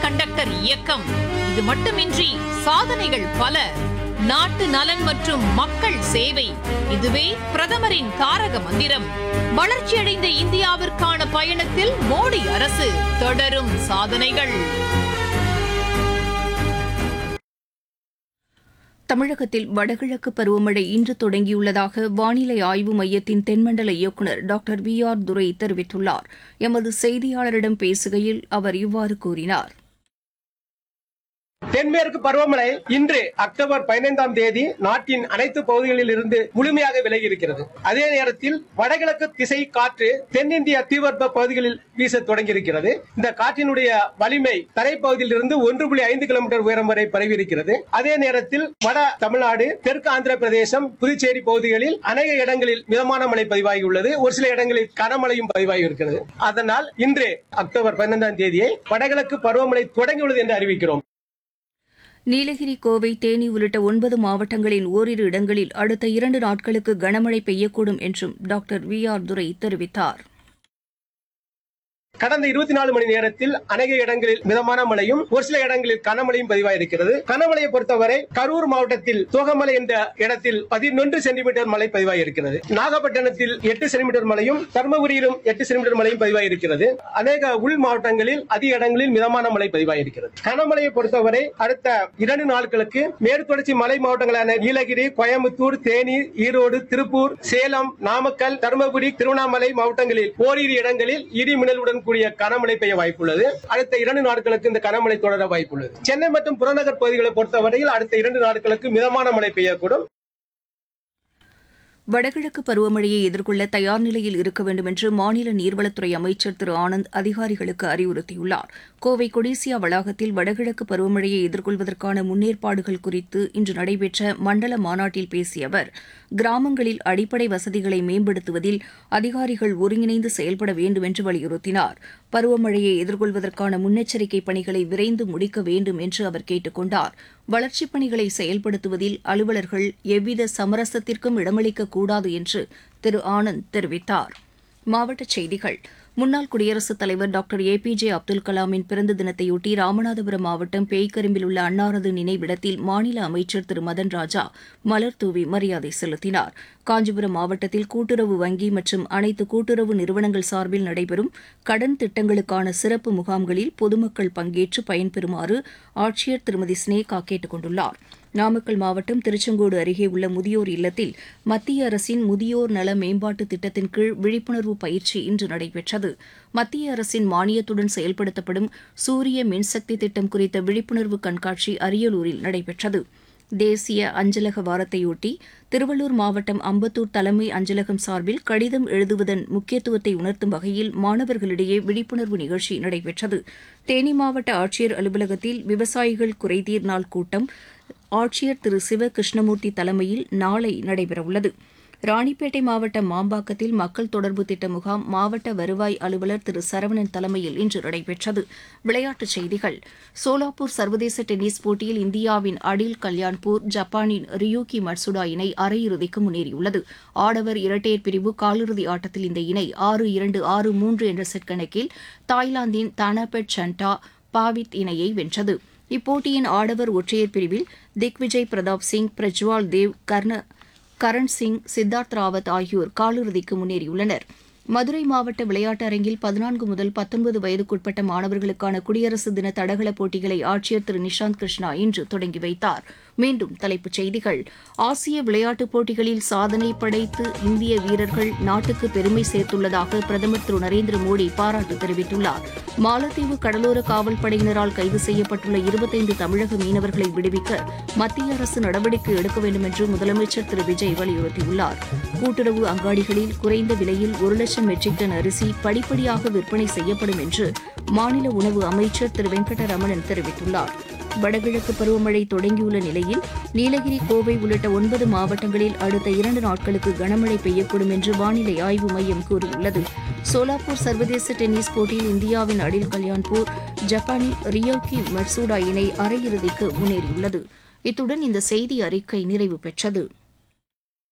conductor இயக்கம் இது மட்டுமின்றி சாதனைகள் பல நாட்டு நலன் மற்றும் மக்கள் சேவை இதுவே பிரதமரின் தாரக மந்திரம் வளர்ச்சியடைந்த இந்தியாவிற்கான பயணத்தில் மோடி அரசு தொடரும் சாதனைகள் தமிழகத்தில் வடகிழக்கு பருவமழை இன்று தொடங்கியுள்ளதாக வானிலை ஆய்வு மையத்தின் தென்மண்டல இயக்குநர் டாக்டர் வி ஆர் துரை தெரிவித்துள்ளார் எமது செய்தியாளரிடம் பேசுகையில் அவர் இவ்வாறு கூறினார் தென்மேற்கு பருவமழை இன்று அக்டோபர் பதினைந்தாம் தேதி நாட்டின் அனைத்து பகுதிகளில் இருந்து முழுமையாக விலகி இருக்கிறது அதே நேரத்தில் வடகிழக்கு திசை காற்று தென்னிந்திய தீவிர பகுதிகளில் வீச தொடங்கியிருக்கிறது இந்த காற்றினுடைய வலிமை தரைப்பகுதியில் இருந்து ஒன்று புள்ளி ஐந்து கிலோமீட்டர் உயரம் வரை பரவி இருக்கிறது அதே நேரத்தில் வட தமிழ்நாடு தெற்கு ஆந்திர பிரதேசம் புதுச்சேரி பகுதிகளில் அநேக இடங்களில் மிதமான மழை பதிவாகியுள்ளது ஒரு சில இடங்களில் கனமழையும் பதிவாகி இருக்கிறது அதனால் இன்று அக்டோபர் பதினைந்தாம் தேதியை வடகிழக்கு பருவமழை தொடங்கியுள்ளது என்று அறிவிக்கிறோம் நீலகிரி கோவை தேனி உள்ளிட்ட ஒன்பது மாவட்டங்களின் ஓரிரு இடங்களில் அடுத்த இரண்டு நாட்களுக்கு கனமழை பெய்யக்கூடும் என்றும் டாக்டர் வி ஆர் துரை தெரிவித்தார் கடந்த இருபத்தி நாலு மணி நேரத்தில் அநேக இடங்களில் மிதமான மழையும் ஒரு சில இடங்களில் கனமழையும் பதிவாயிருக்கிறது கனமழையை பொறுத்தவரை கரூர் மாவட்டத்தில் தோகமலை என்ற இடத்தில் பதினொன்று சென்டிமீட்டர் மழை பதிவாயிருக்கிறது நாகப்பட்டினத்தில் எட்டு சென்டிமீட்டர் மழையும் தர்மபுரியிலும் எட்டு சென்டிமீட்டர் மழையும் பதிவாயிருக்கிறது அநேக உள் மாவட்டங்களில் அதிக இடங்களில் மிதமான மழை பதிவாயிருக்கிறது கனமழையை பொறுத்தவரை அடுத்த இரண்டு நாட்களுக்கு மேற்கு தொடர்ச்சி மலை மாவட்டங்களான நீலகிரி கோயம்புத்தூர் தேனி ஈரோடு திருப்பூர் சேலம் நாமக்கல் தருமபுரி திருவண்ணாமலை மாவட்டங்களில் ஓரிரு இடங்களில் இடி மின்னலுடன் கூடிய கனமழை பெய்ய வாய்ப்புள்ளது அடுத்த இரண்டு நாட்களுக்கு இந்த கனமழை தொடர வாய்ப்புள்ளது சென்னை மற்றும் புறநகர் பகுதிகளை பொறுத்தவரையில் அடுத்த இரண்டு நாட்களுக்கு மிதமான மழை பெய்யக்கூடும் வடகிழக்கு பருவமழையை எதிர்கொள்ள தயார் நிலையில் இருக்க வேண்டும் என்று மாநில நீர்வளத்துறை அமைச்சர் திரு ஆனந்த் அதிகாரிகளுக்கு அறிவுறுத்தியுள்ளார் கோவை கொடிசியா வளாகத்தில் வடகிழக்கு பருவமழையை எதிர்கொள்வதற்கான முன்னேற்பாடுகள் குறித்து இன்று நடைபெற்ற மண்டல மாநாட்டில் பேசிய அவர் கிராமங்களில் அடிப்படை வசதிகளை மேம்படுத்துவதில் அதிகாரிகள் ஒருங்கிணைந்து செயல்பட வேண்டும் என்று வலியுறுத்தினார் பருவமழையை எதிர்கொள்வதற்கான முன்னெச்சரிக்கை பணிகளை விரைந்து முடிக்க வேண்டும் என்று அவர் கேட்டுக் கொண்டார் வளர்ச்சிப் பணிகளை செயல்படுத்துவதில் அலுவலர்கள் எவ்வித சமரசத்திற்கும் இடமளிக்க கூடாது என்று திரு ஆனந்த் தெரிவித்தார் மாவட்டச் செய்திகள் முன்னாள் குடியரசுத் தலைவர் doctor A P J Abdul கலாமின் பிறந்த தினத்தையொட்டி ராமநாதபுரம் மாவட்டம் பேய்க்கரும்பில் உள்ள அன்னாரது நினைவிடத்தில் மாநில அமைச்சர் திரு மதன் ராஜா மலர் தூவி மரியாதை செலுத்தினார் காஞ்சிபுரம் மாவட்டத்தில் கூட்டுறவு வங்கி மற்றும் அனைத்து கூட்டுறவு நிறுவனங்கள் சார்பில் நடைபெறும் கடன் திட்டங்களுக்கான சிறப்பு முகாம்களில் பொதுமக்கள் பங்கேற்று பயன்பெறுமாறு ஆட்சியர் திருமதி ஸ்னேகா கேட்டுக் கொண்டுள்ளார் நாமக்கல் மாவட்டம் திருச்செங்கோடு அருகே உள்ள முதியோர் இல்லத்தில் மத்திய அரசின் முதியோர் நல மேம்பாட்டு திட்டத்தின் கீழ் விழிப்புணர்வு பயிற்சி இன்று நடைபெற்றது மத்திய அரசின் மானியத்துடன் செயல்படுத்தப்படும் சூரிய மின்சக்தி திட்டம் குறித்த விழிப்புணர்வு கண்காட்சி அரியலூரில் நடைபெற்றது தேசிய அஞ்சலக வாரத்தையொட்டி திருவள்ளூர் மாவட்டம் அம்பத்தூர் தலைமை அஞ்சலகம் சார்பில் கடிதம் எழுதுவதன் முக்கியத்துவத்தை உணர்த்தும் வகையில் மாணவர்களிடையே விழிப்புணர்வு நிகழ்ச்சி நடைபெற்றது தேனி மாவட்ட ஆட்சியர் அலுவலகத்தில் விவசாயிகள் குறைதீர் நாள் கூட்டம் ஆட்சியர் திரு சிவ கிருஷ்ணமூர்த்தி தலைமையில் நாளை நடைபெறவுள்ளது ராணிப்பேட்டை மாவட்டம் மாம்பாக்கத்தில் மக்கள் தொடர்பு திட்ட முகாம் மாவட்ட வருவாய் அலுவலர் திரு சரவணன் தலைமையில் இன்று நடைபெற்றது விளையாட்டுச் செய்திகள் சோலாப்பூர் சர்வதேச டென்னிஸ் போட்டியில் இந்தியாவின் அடில் கல்யாண்பூர் ஜப்பானின் ரியூகி மட்சுடா இணை அரையிறுதிக்கு முன்னேறியுள்ளது ஆடவர் இரட்டையர் பிரிவு காலிறுதி ஆட்டத்தில் இந்த இணை ஆறு இரண்டு ஆறு மூன்று என்ற செட் கணக்கில் தாய்லாந்தின் தானாபெட் சண்டா பாவித் இணையை வென்றது இப்போட்டியின் ஆடவர் ஒற்றையர் பிரிவில் திக்விஜய் பிரதாப் சிங் பிரஜ்வால் தேவ் கர்ண கரண் சிங் சித்தார்த் ராவத் ஆகியோர் காலிறுதிக்கு முன்னேறியுள்ளனர் மதுரை மாவட்ட விளையாட்டு அரங்கில் பதினான்கு முதல் பத்தொன்பது வயதுக்குட்பட்ட மாணவர்களுக்கான குடியரசு தின தடகள போட்டிகளை ஆட்சியர் திரு நிஷாந்த் கிருஷ்ணா இன்று தொடங்கி வைத்தார் மீண்டும் தலைப்புச் செய்திகள் ஆசிய விளையாட்டுப் போட்டிகளில் சாதனை படைத்து இந்திய வீரர்கள் நாட்டுக்கு பெருமை சேர்த்துள்ளதாக பிரதமர் திரு நரேந்திர மோடி பாராட்டு தெரிவித்துள்ளார் மாலத்தீவு கடலோர காவல் படையினரால் கைது செய்யப்பட்டுள்ள இருபத்தைந்து தமிழக மீனவர்களை விடுவிக்க மத்திய அரசு நடவடிக்கை எடுக்க வேண்டும் என்று முதலமைச்சர் திரு விஜய் வலியுறுத்தியுள்ளார் கூட்டுறவு அங்காடிகளில் குறைந்த விலையில் ஒரு லட்சம் மெட்ரிக் டன் அரிசி படிப்படியாக விற்பனை செய்யப்படும் என்று மாநில உணவு அமைச்சர் திரு வெங்கடரமணன் தெரிவித்துள்ளார் வடகிழக்கு பருவமழை தொடங்கியுள்ள நிலையில் நீலகிரி கோவை உள்ளிட்ட ஒன்பது மாவட்டங்களில் அடுத்த இரண்டு நாட்களுக்கு கனமழை பெய்யக்கூடும் என்று வானிலை ஆய்வு மையம் கூறியுள்ளது சோலாப்பூர் சர்வதேச டென்னிஸ் போட்டியில் இந்தியாவின் அடில் கல்யாண்பூர் ஜப்பானின் ரியோகி மட்சூடா இணை அரையிறுதிக்கு முன்னேறியுள்ளது இத்துடன் இந்த செய்தி அறிக்கை நிறைவு பெற்றது